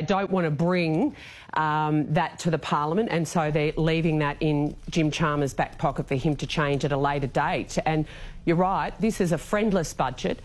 don't want to bring um, that to the parliament, and so they're leaving that in Jim Chalmers' back pocket for him to change at a later date. And you're right, this is a friendless budget.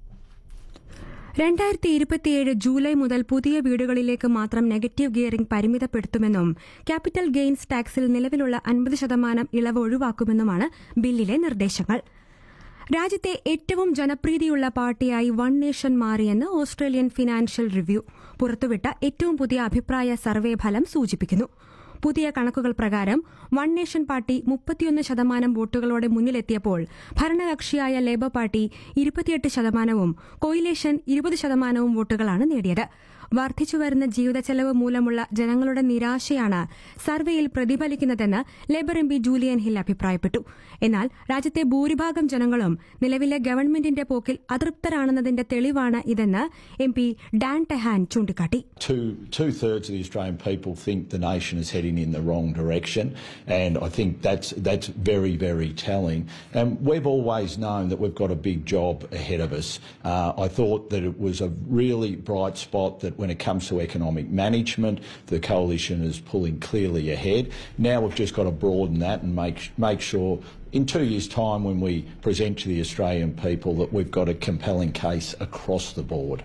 രണ്ടായിരത്തി ഇരുപത്തിയേഴ് July മുതൽ പുതിയ വീടുകളിലേക്ക് മാത്രം negative gearing പരിമിതപ്പെടുത്തുമെന്നും capital gains ടാക്സിൽ നിലവിലുള്ള അൻപത് ശതമാനം ഇളവ് ഒഴിവാക്കുമെന്നുമാണ് ബില്ലിലെ നിർദ്ദേശങ്ങൾ രാജ്യത്തെ ഏറ്റവും ജനപ്രീതിയുള്ള പാർട്ടിയായി വൺ നേഷൻ മാറിയെന്ന് ഓസ്ട്രേലിയൻ ഫിനാൻഷ്യൽ റിവ്യൂ പുറത്തുവിട്ട ഏറ്റവും പുതിയ അഭിപ്രായ സർവേ ഫലം സൂചിപ്പിക്കുന്നു പുതിയ കണക്കുകൾ പ്രകാരം വൺ നേഷൻ പാർട്ടി മുപ്പത്തിയൊന്ന് ശതമാനം വോട്ടുകളോടെ മുന്നിലെത്തിയപ്പോൾ ഭരണകക്ഷിയായ ലേബർ പാർട്ടി ഇരുപത്തിയെട്ട് ശതമാനവും കൊയിലേഷൻ ഇരുപത് ശതമാനവും വോട്ടുകളാണ് നേടിയത് വർദ്ധിച്ചുവരുന്ന ജീവിത ചെലവ് മൂലമുള്ള ജനങ്ങളുടെ നിരാശയാണ് സർവേയിൽ പ്രതിഫലിക്കുന്നതെന്ന് Labor M P Julian Hill അഭിപ്രായപ്പെട്ടു എന്നാൽ രാജ്യത്തെ ഭൂരിഭാഗം ജനങ്ങളും നിലവിലെ ഗവൺമെന്റിന്റെ പോക്കിൽ അതൃപ്തരാണെന്നതിന്റെ തെളിവാണ് ഇതെന്ന് എം പി ഡാൻ ടെഹാൻ ചൂണ്ടിക്കാട്ടി Two two thirds of the Australian people think the nation is heading in the wrong direction, and I think that's that's very very telling. And we've always known that we've got a big job ahead of us. Uh, I thought that it was a really bright spot that when it comes to economic management, the coalition is pulling clearly ahead. Now we've just got to broaden that and make make sure. In two years' time, when we present to the Australian people, that we've got a compelling case across the board.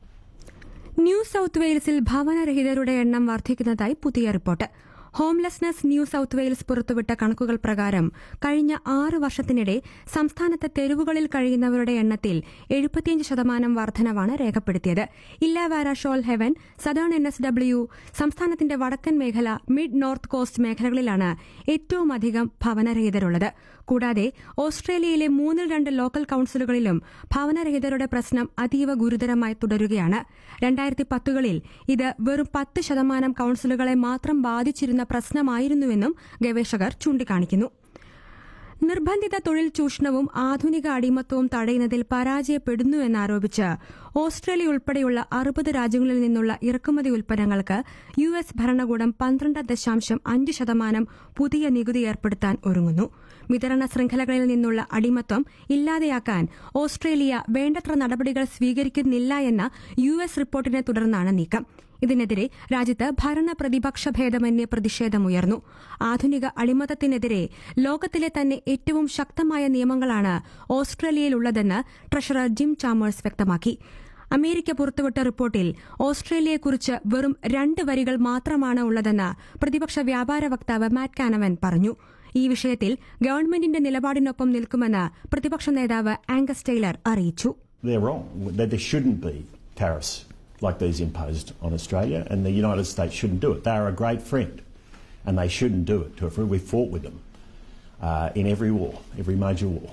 New South വെയിൽസിൽ ഭവനരഹിതരുടെ എണ്ണം വർദ്ധിക്കുന്നതായി പുതിയ report homelessness New South Wales പുറത്തുവിട്ട കണക്കുകൾ പ്രകാരം കഴിഞ്ഞ ആറ് വർഷത്തിനിടെ സംസ്ഥാനത്തെ തെരുവുകളിൽ കഴിയുന്നവരുടെ എണ്ണത്തിൽ എഴുപത്തിയഞ്ച് ശതമാനം വർധനവാണ് രേഖപ്പെടുത്തിയത് Illawarra Shoalhaven Southern N S W സംസ്ഥാനത്തിന്റെ വടക്കൻ മേഖല മിഡ് നോർത്ത് കോസ്റ്റ് മേഖലകളിലാണ് ഏറ്റവും അധികം ഭവനരഹിതരുള്ളത് കൂടാതെ ഓസ്ട്രേലിയയിലെ മൂന്നിൽ രണ്ട് ലോക്കൽ കൌൺസിലുകളിലും ഭവനരഹിതരുടെ പ്രശ്നം അതീവ ഗുരുതരമായി തുടരുകയാണ് രണ്ടായിരത്തി പത്തുകളിൽ ഇത് വെറും പത്ത് ശതമാനം കൌൺസിലുകളെ മാത്രം ബാധിച്ചിരുന്ന പ്രശ്നമായിരുന്നുവെന്നും ഗവേഷകർ ചൂണ്ടിക്കാണിക്കുന്നു നിർബന്ധിത തൊഴിൽ ചൂഷണവും ആധുനിക അടിമത്തവും തടയുന്നതിൽ പരാജയപ്പെടുന്നുവെന്നാരോപിച്ച് ഓസ്ട്രേലിയ ഉൾപ്പെടെയുള്ള അറുപത് രാജ്യങ്ങളിൽ നിന്നുള്ള ഇറക്കുമതി ഉൽപ്പന്നങ്ങൾക്ക് യു എസ് ഭരണകൂടം പന്ത്രണ്ട് ദശാംശം അഞ്ച് ശതമാനം പുതിയ നികുതി ഏർപ്പെടുത്താൻ ഒരുങ്ങുന്നു വിതരണ ശൃംഖലകളിൽ നിന്നുള്ള അടിമത്വം ഇല്ലാതെയാക്കാൻ ഓസ്ട്രേലിയ വേണ്ടത്ര നടപടികൾ സ്വീകരിക്കുന്നില്ല എന്ന യു എസ് റിപ്പോർട്ടിനെ തുടർന്നാണ് നീക്കം ഇതിനെതിരെ രാജ്യത്ത് ഭരണ പ്രതിപക്ഷ ഭേദമന്യേ പ്രതിഷേധമുയർന്നു ആധുനിക അടിമത്തത്തിനെതിരെ ലോകത്തിലെ തന്നെ ഏറ്റവും ശക്തമായ നിയമങ്ങളാണ് ഓസ്ട്രേലിയയിലുള്ളതെന്ന് ട്രഷറർ ജിം ചാമേഴ്സ് വ്യക്തമാക്കി അമേരിക്ക പുറത്തുവിട്ട റിപ്പോർട്ടിൽ ഓസ്ട്രേലിയയെക്കുറിച്ച് വെറും രണ്ട് വരികൾ മാത്രമാണ് ഉള്ളതെന്ന് പ്രതിപക്ഷ വ്യാപാര വക്താവ് മാറ്റ് കാനവൻ പറഞ്ഞു ഈ വിഷയത്തിൽ ഗവൺമെന്റിന്റെ നിലപാടിനൊപ്പം നിൽക്കുമെന്ന് പ്രതിപക്ഷ നേതാവ് ആംഗസ് ടൈലർ അറിയിച്ചു They're wrong. That there shouldn't be tariffs like these imposed on Australia, and the United States shouldn't do it. They are a great friend, and they shouldn't do it to a friend. We fought with them uh, in every war, every major war.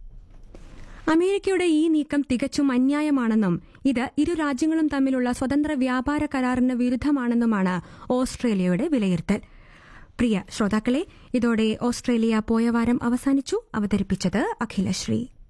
അമേരിക്കയുടെ ഈ നീക്കം തികച്ചും അന്യായമാണെന്നും ഇത് ഇരു രാജ്യങ്ങളും തമ്മിലുള്ള സ്വതന്ത്ര വ്യാപാര കരാറിന് വിരുദ്ധമാണെന്നുമാണ് ഓസ്ട്രേലിയയുടെ വിലയിരുത്തൽ പ്രിയ ശ്രോതാക്കളെ ഇതോടെ ഓസ്ട്രേലിയ പോയ വാരം അവസാനിച്ചു അവതരിപ്പിച്ചത് അഖിലശ്രീ